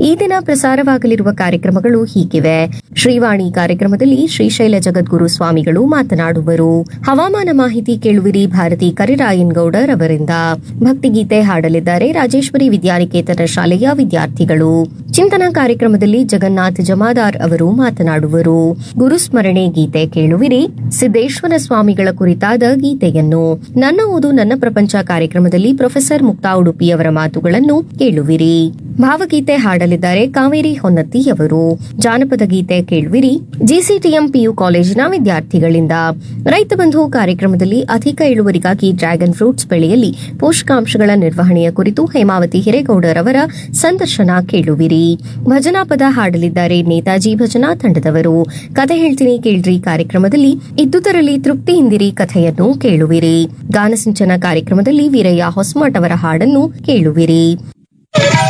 ಈ ದಿನ ಪ್ರಸಾರವಾಗಲಿರುವ ಕಾರ್ಯಕ್ರಮಗಳು ಹೀಗಿವೆ ಶ್ರೀವಾಣಿ ಕಾರ್ಯಕ್ರಮದಲ್ಲಿ ಶ್ರೀಶೈಲ ಜಗದ್ಗುರು ಸ್ವಾಮಿಗಳು ಮಾತನಾಡುವರು ಹವಾಮಾನ ಮಾಹಿತಿ ಕೇಳುವಿರಿ ಭಾರತಿ ಕರಿರಾಯನ್ ಗೌಡರ್ ಅವರಿಂದ ಭಕ್ತಿಗೀತೆ ಹಾಡಲಿದ್ದಾರೆ ರಾಜೇಶ್ವರಿ ವಿದ್ಯಾನಿಕೇತನ ಶಾಲೆಯ ವಿದ್ಯಾರ್ಥಿಗಳು ಚಿಂತನಾ ಕಾರ್ಯಕ್ರಮದಲ್ಲಿ ಜಗನ್ನಾಥ್ ಜಮಾದಾರ್ ಅವರು ಮಾತನಾಡುವರು ಗುರುಸ್ಮರಣೆ ಗೀತೆ ಕೇಳುವಿರಿ ಸಿದ್ದೇಶ್ವರ ಸ್ವಾಮಿಗಳ ಕುರಿತಾದ ಗೀತೆಯನ್ನು ನನ್ನ ಓದು ನನ್ನ ಪ್ರಪಂಚ ಕಾರ್ಯಕ್ರಮದಲ್ಲಿ ಪ್ರೊಫೆಸರ್ ಮುಕ್ತಾ ಉಡುಪಿಯವರ ಮಾತುಗಳನ್ನು ಕೇಳುವಿರಿ ಭಾವಗೀತೆ ಹಾಡಲಿದ್ದಾರೆ ಕಾವೇರಿ ಹೊನ್ನತ್ತಿಯವರು ಜಾನಪದ ಗೀತೆ ಕೇಳುವಿರಿ ಜಿಸಿಟಿಎಂ ಪಿಯು ಕಾಲೇಜಿನ ವಿದ್ಯಾರ್ಥಿಗಳಿಂದ ರೈತ ಬಂಧು ಕಾರ್ಯಕ್ರಮದಲ್ಲಿ ಅಧಿಕ ಇಳುವರಿಗಾಗಿ ಡ್ರ್ಯಾಗನ್ ಫ್ರೂಟ್ಸ್ ಬೆಳೆಯಲ್ಲಿ ಪೋಷಕಾಂಶಗಳ ನಿರ್ವಹಣೆಯ ಕುರಿತು ಹೇಮಾವತಿ ಹಿರೇಗೌಡರ್ ಅವರ ಸಂದರ್ಶನ ಕೇಳುವಿರಿ ಭಜನಾ ಪದ ಹಾಡಲಿದ್ದಾರೆ ನೇತಾಜಿ ಭಜನಾ ತಂಡದವರು ಕತೆ ಹೇಳ್ತೀನಿ ಕೇಳ್ರಿ ಕಾರ್ಯಕ್ರಮದಲ್ಲಿ ಇದ್ದುದರಲ್ಲಿ ತೃಪ್ತಿಯಿಂದಿರಿ ಕಥೆಯನ್ನು ಕೇಳುವಿರಿ ಗಾನಸಿಂಚನ ಕಾರ್ಯಕ್ರಮದಲ್ಲಿ ವೀರಯ್ಯ ಹೊಸಮಠ್ ಅವರ ಹಾಡನ್ನು ಕೇಳುವಿರಿ